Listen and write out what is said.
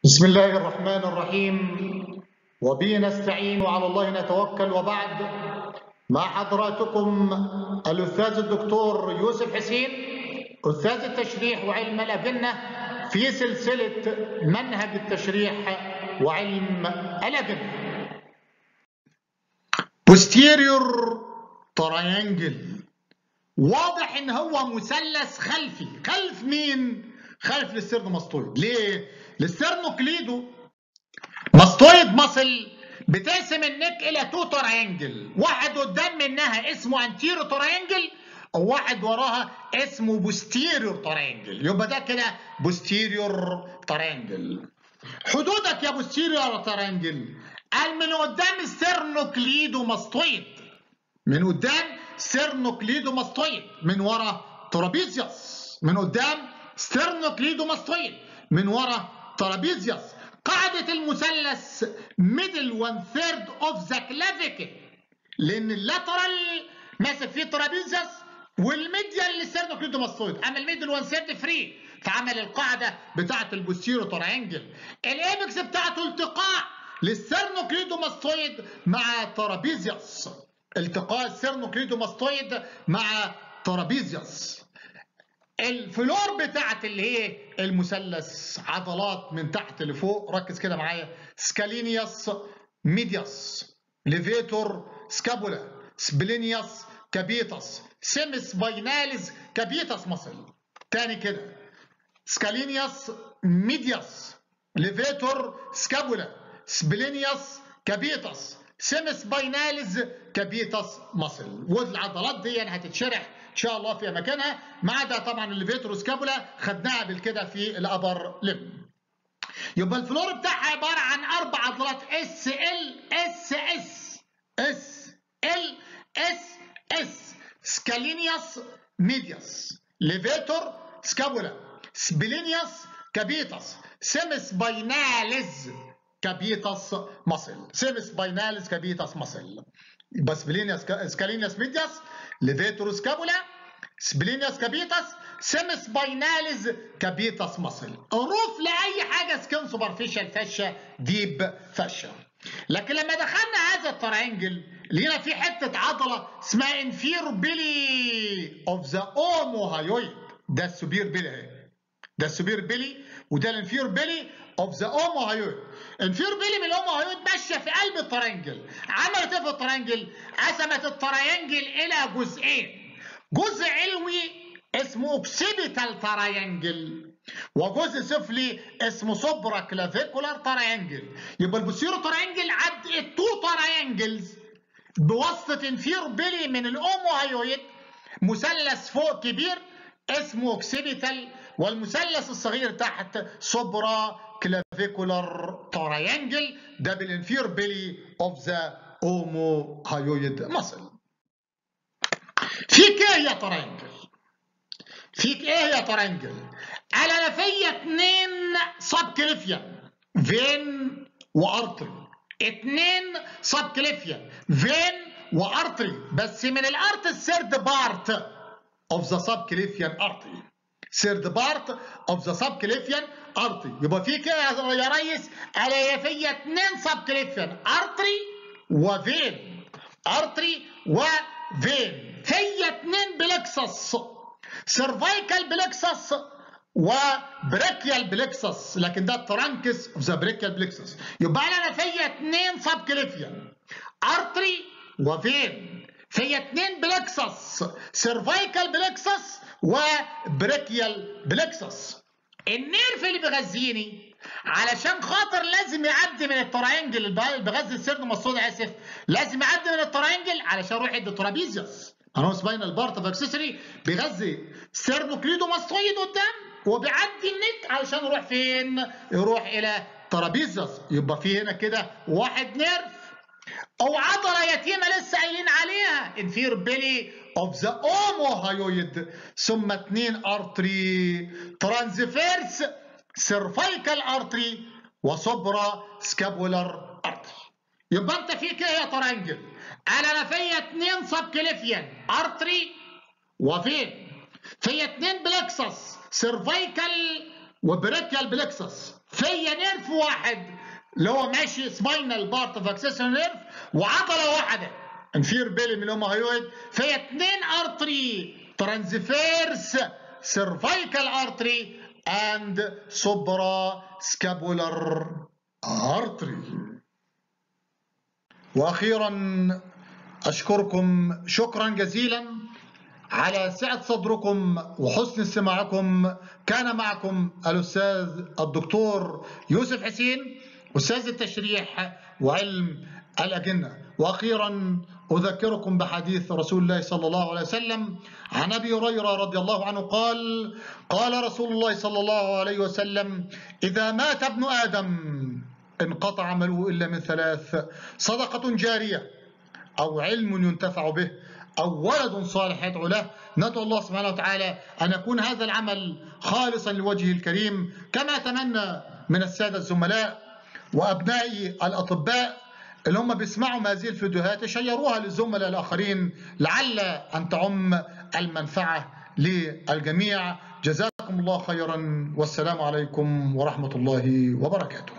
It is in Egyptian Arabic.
بسم الله الرحمن الرحيم وبه نستعين وعلى الله نتوكل وبعد مع حضراتكم الأستاذ الدكتور يوسف حسين أستاذ التشريح وعلم الأجنة في سلسلة منهج التشريح وعلم الأجنة posterior triangle واضح ان هو مثلث خلفي خلف مين خلف الاسترنوماستويد ليه الاسترنوكليدو ماستويد مصل بتقسم النك الى تو تراينجل واحد قدام منها اسمه انتيرو تراينجل وواحد وراها اسمه بوستيريور تراينجل يبقى ده كده بوستيريور تراينجل حدودك يا بوستيريور تراينجل قال من قدام سترنوكليدو ماستويد من قدام سترنوكليدو ماستويد من ورا ترابيزيوس من قدام سترنوكليدو ماستويد من ورا ترابيزيوس قاعدة المثلث ميدل وان ثيرد اوف ذا كلافيكل لأن اللاترال ماسك فيه ترابيزيوس والميديال للسترنوكليدو ماستويد أما الميدل وان ثيرد فري فعمل القاعدة بتاعة البوستيرو تراينجل الايبكس بتاعته التقاء للسترنوكليدو ماستويد مع ترابيزيوس التقاء السيرنوكليدو ماستويد مع ترابيزيوس الفلور بتاعت اللي هي المثلث عضلات من تحت لفوق ركز كده معايا سكالينيوس ميديوس ليفيتور سكابولا سبلينيوس كابيتس سيمس بايناليز كابيتس مصل تاني كده سكالينيوس ميديوس ليفيتور سكابولا سبلينيوس كابيتس سيمس بايناليز كابيتس مصل والعضلات دي يعني هتتشرح ان شاء الله في مكانها ما عدا طبعا الليفيترو سكابولا خدناها قبل كده في الابر لم يبقى الفلور بتاعها عباره عن اربع عضلات اس ال اس اس اس ال اس اس سكالينيوس ميديوس ليفيتور سكابولا سبلينيوس كابيتس سيمس بايناليز كابيتس ماسل سيمس بايناليز كابيتس ماسل يبقى سبلينيوس سكالينيوس ميديوس ليفيتور سكابولا سبلينيوس كابيتس سيمس بايناليز كابيتس ماسل روف لاي حاجه سكين سوبرفيشال فاشا ديب فاشا لكن لما دخلنا هذا الترينجل لقينا في حته عضله اسمها انفير بيلي اوف ذا اوموهايويد ده السوبير بيلي اهي ده السوبير بيلي وده الانفير بيلي اوف ذا اوموهايويد انفير بيلي من الاوموهايويد ماشيه في قلب الترينجل عملت ايه في الترينجل؟ قسمت الترينجل الى جزئين جزء علوي اسمه اوكسيبيتال ترينجل وجزء سفلي اسمه سوبرا كلافيكولار ترينجل يبقى البوسيرو ترينجل عد التو ترينجلز بواسطه انفير بيلي من الاوموهايويد مثلث فوق كبير اسمه اوكسيبيتال والمثلث الصغير تحت سوبرا كلافيكولار ترينجل ده بالانفير بيلي اوف ذا اوموهايويد ماسل فيك ايه يا ترينجل فيك ايه يا ترينجل على انا فيا اتنين سب كليفيان فين وارتري اتنين سب كليفيان فين وارتري بس من الارت السيرد بارت اوف ذا سب كليفيان ارتري سيرد بارت اوف ذا سب كليفيان ارتري يبقى في كده يا ريس على فيا اتنين سب كليفيان ارتري وفين ارتري وفين فيا اتنين بلكسس سيرفايكال بلكسس وبريكيال بلكسس لكن ده الترانكس اوف ذا بريكيال بلكسس يبقى انا فيا اتنين سب كليفيان ارتري وفين فيا اتنين بلكسس سيرفايكال بلكسس وبريكيال بلكسس النيرف اللي بيغذيني علشان خاطر لازم يعدي من التراينجل اللي بيغذي السيرن مصود اسف لازم يعدي من التراينجل علشان يروح يدي ترابيزيوس انا سباينال بارت اوف اكسسوري بيغذي سيرنوكليدو ماستويد قدام وبيعدي النك علشان يروح فين؟ يروح الى ترابيزيوس يبقى في هنا كده واحد نيرف او عضله يتيمه لسه قايلين عليها انفير بيلي اوف ذا اوموهايويد ثم اثنين ارتري ترانزفيرس سيرفايكال ارتري وسوبرا سكابولار ارتري يبقى انت فيك ايه يا ترانجل؟ قال انا فيا اثنين سب كليفيان ارتري وفين؟ فيا اثنين بلكسس سيرفايكال وبريكيال بلكسس فين فيا نيرف واحد اللي هو ماشي سباينال بارت اوف اكسسوري نيرف وعضله واحده انفير بيلي من هيويد فيها اثنين ارتري ترانزفيرس سيرفايكال ارتري اند سوبرا سكابولار ارتري واخيرا اشكركم شكرا جزيلا على سعة صدركم وحسن استماعكم كان معكم الأستاذ الدكتور يوسف حسين أستاذ التشريح وعلم الأجنة وأخيرا أذكركم بحديث رسول الله صلى الله عليه وسلم عن أبي هريرة رضي الله عنه قال قال رسول الله صلى الله عليه وسلم إذا مات ابن آدم انقطع عمله إلا من ثلاث صدقة جارية أو علم ينتفع به أو ولد صالح يدعو له ندعو الله سبحانه وتعالى أن يكون هذا العمل خالصا لوجهه الكريم كما أتمنى من السادة الزملاء وأبنائي الأطباء اللي هم بيسمعوا هذه الفيديوهات يشيروها للزملاء الآخرين لعل أن تعم المنفعة للجميع جزاكم الله خيرا والسلام عليكم ورحمة الله وبركاته